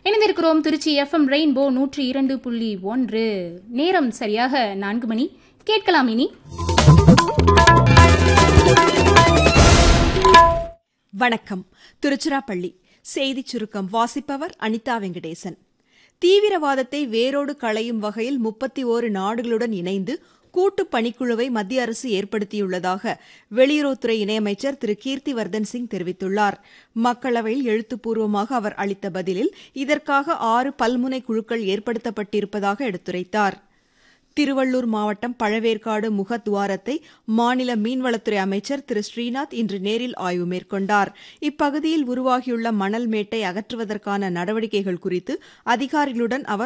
இணைந்திருக்கிறோம் Trichy FM rainbow நூற்றி இரண்டு புள்ளி ஒன்று நேரம் சரியாக நான்கு மணி கேட்கலாம் இனி வணக்கம் திருச்சிராப்பள்ளி செய்திச் சுருக்கம் வாசிப்பவர் அனிதா வெங்கடேசன் தீவிரவாதத்தை வேரோடு களையும் வகையில் முப்பத்தி ஓரு நாடுகளுடன் இணைந்து கூட்டு பணிக்குழுவை மத்திய அரசு ஏற்படுத்தியுள்ளதாக வெளியுறவுத்துறை இணையமைச்சர் திரு கீர்த்திவர்தன் சிங் தெரிவித்துள்ளார் மக்களவையில் எழுத்துப்பூர்வமாக அவர் அளித்த பதிலில் இதற்காக ஆறு பல்முனை குழுக்கள் ஏற்படுத்தப்பட்டிருப்பதாக எடுத்துரைத்தார் திருவள்ளூர் மாவட்டம் பழவேற்காடு முகத்துவாரத்தை மாநில மீன்வளத்துறை அமைச்சர் திரு ஸ்ரீநாத் இன்று நேரில் ஆய்வு மேற்கொண்டார் இப்பகுதியில் உருவாகியுள்ள மணல் மேட்டை அகற்றுவதற்கான நடவடிக்கைகள் குறித்து அதிகாரிகளுடன் அவர்